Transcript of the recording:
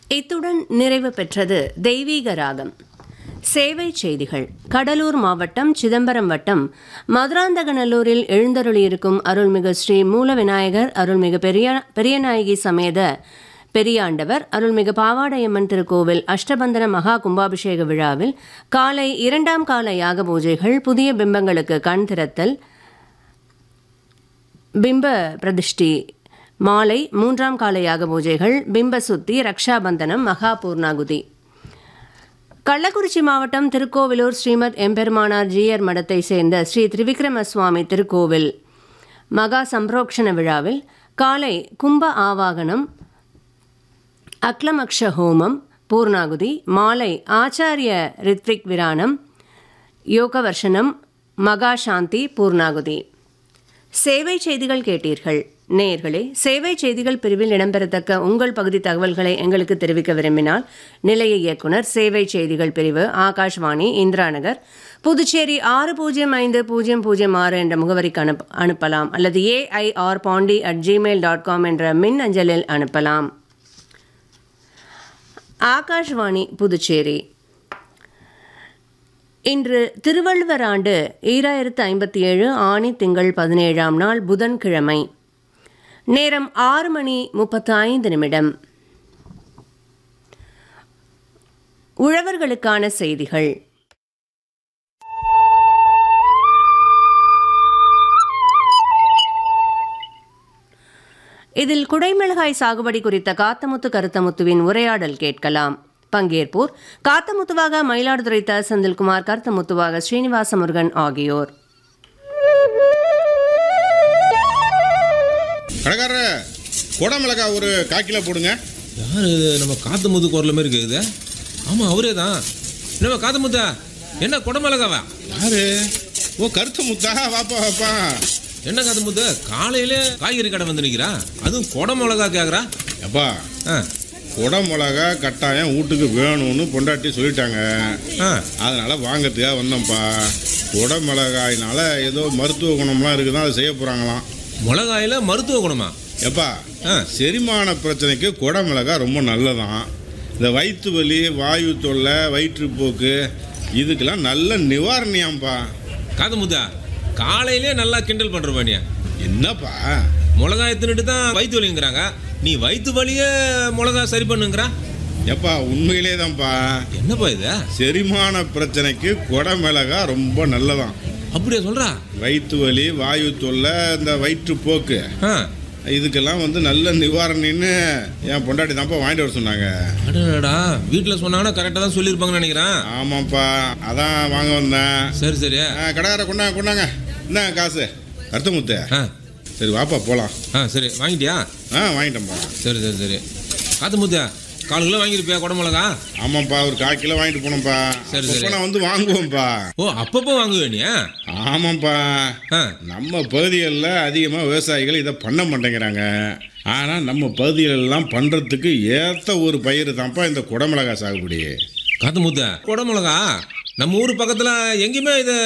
இத்துடன் நிறைவு பெற்றது தெய்வீக ராகம் சேவை செய்திகள் கடலூர் மாவட்டம் சிதம்பரம் வட்டம் மதுராந்தகநல்லூரில் எழுந்தருளியிருக்கும் அருள்மிகு ஸ்ரீ மூல விநாயகர் அருள்மிகு பெரிய பெரியநாயகி சமேத பெரியாண்டவர் அருள்மிகு பாவாடையம்மன் திருக்கோவில் அஷ்டபந்தன மகா கும்பாபிஷேக விழாவில் காலை இரண்டாம் கால யாக பூஜைகள் புதிய பிம்பங்களுக்கு கண் திறத்தல் பிம்ப பிரதிஷ்டி மாலை மூன்றாம் கால யாக பூஜைகள் பிம்ப சுத்தி ரக்ஷாபந்தனம் மகா பூர்ணாகுதி கள்ளக்குறிச்சி மாவட்டம் திருக்கோவிலூர் ஸ்ரீமத் எம்பெருமானார் ஜீயர் மடத்தை சேர்ந்த ஸ்ரீ திரிவிக்ரம சுவாமி திருக்கோவில் மகா சம்பிரோக்ஷண விழாவில் காலை கும்ப ஆவாகனம் அக்லமக்ஷ ஹோமம் பூர்ணாகுதி மாலை ஆச்சாரிய ரித்விக் விரானம் யோகவர்ஷனம் மகா சாந்தி பூர்ணாகுதி சேவை செய்திகள் கேட்டீர்கள் நேயர்களே சேவை செய்திகள் பிரிவில் இடம்பெறத்தக்க உங்கள் பகுதி தகவல்களை எங்களுக்கு தெரிவிக்க விரும்பினால் நிலைய இயக்குனர் சேவை செய்திகள் பிரிவு ஆகாஷ்வாணி இந்திரா நகர் புதுச்சேரி ஆறு பூஜ்ஜியம் ஐந்து பூஜ்ஜியம் பூஜ்ஜியம் ஆறு என்ற முகவரிக்கு அனுப்ப அனுப்பலாம் அல்லது AIR Pondy at Gmail dot com என்ற மின் அஞ்சலில் அனுப்பலாம் ஆகாஷ்வாணி புதுச்சேரி இன்று திருவள்ளுவர் ஆண்டு ஈராயிரத்து ஐம்பத்தி ஏழு ஆணி திங்கள் பதினேழாம் நாள் புதன்கிழமை நேரம் ஆறு மணி முப்பத்து ஐந்து நிமிடம் உழவர்களுக்கான செய்திகள் இதில் குடைமிளகாய் சாகுபடி குறித்த காத்தமுத்து கருத்தமுத்துவின் உரையாடல் கேட்கலாம் பங்கேற்போர் காத்தமுத்துவாக மயிலாடுதுறை த செந்தில்குமார் கருத்தமுத்துவாக ஸ்ரீனிவாச முருகன் ஆகியோர் கடைக்காரர குடமிளகா ஒரு கால் கிலோ போடுங்க யார் இது நம்ம காத்து முத்து குரல் மாதிரி கேக்குது ஆமாம் அவரே தான் என்னம்மா காத்து முத்தா என்ன குடமிளகாவா யாரு ஓ கருத்து முத்தா வாப்பா வாப்பா என்ன காத்து முத்து காலையிலே காய்கறி கடை வந்து நிற்கிறா அதுவும் குடமிளகா கேட்குறா அப்பா ஆ குடமிளகா கட்டாயம் வீட்டுக்கு வேணும்னு பொண்டாட்டி சொல்லிட்டாங்க ஆ அதனால வாங்கறதுக்காக வந்தோம்ப்பா குடமிளகாயினால ஏதோ மருத்துவ குணம்லாம் இருக்குதான் அதை செய்ய போகிறாங்களாம் மிளகாயில மருத்துவ குணமா எப்பா ஆ செரிமான பிரச்சனைக்கு குடமிளகா ரொம்ப நல்லதான் இந்த வயிற்று வலி வாயு தொல்லை வயிற்றுப்போக்கு இதுக்கெல்லாம் நல்ல நிவாரணியாம்ப்பா காத்து முத்தா காலையிலே நல்லா கிண்டல் பண்ணுற பண்ணியா என்னப்பா மிளகாய் தின்னுட்டு தான் வயிற்று வலிங்கிறாங்க நீ வயிற்று வலியே மிளகா சரி பண்ணுங்கிறா எப்பா உண்மையிலே தான்ப்பா என்னப்பா இது செரிமான பிரச்சனைக்கு குடமிளகா ரொம்ப நல்லதாம் அப்படியா சொல்றா வயிற்று வலி வாயு தொல்லை இந்த வயிற்றுப்போக்கு ஆ இதுக்கெல்லாம் வந்து நல்ல நிவாரணின்னு என் பொண்டாட்டி தான்ப்பா வாங்கிட்டு வர சொன்னாங்க அடடா வீட்டில் சொன்னாங்கன்னா கரெக்டாக தான் சொல்லியிருப்பாங்கன்னு நினைக்கிறேன் ஆமாப்பா அதான் வாங்க வந்தேன் சரி சரி ஆ, கடைக்கார கொண்டாங்க கொண்டாங்க என்ன காசு அர்த்தமுத்து ஆ சரி வாப்பா போகலாம் ஆ சரி வாங்கிட்டியா ஆ வாங்கிட்டேன்ப்பா சரி சரி சரி காத்து முத்தா கால் கிலோ வாங்கியிருப்பியா குடமிளகா ஆமாப்பா ஒரு கால் கிலோ வாங்கிட்டு போனோம்ப்பா சரி, அப்பப்போ சரி. நான் வந்து வாங்குவோம்ப்பா ஓ அப்பப்போ வாங்குவே நீ ஆமாப்பா ஆ நம்ம பகுதிகளில் அதிகமாக விவசாயிகள் இதை பண்ண மாட்டேங்கிறாங்க ஆனால் நம்ம பகுதிகளெல்லாம் பண்ணுறதுக்கு ஏற்ற ஒரு பயிர் தான்ப்பா இந்த குடமிளகாய் சாகுபடி காத்து முத்த குடமிளகா நம்ம ஊர் பக்கத்தில் எங்கேயுமே இதை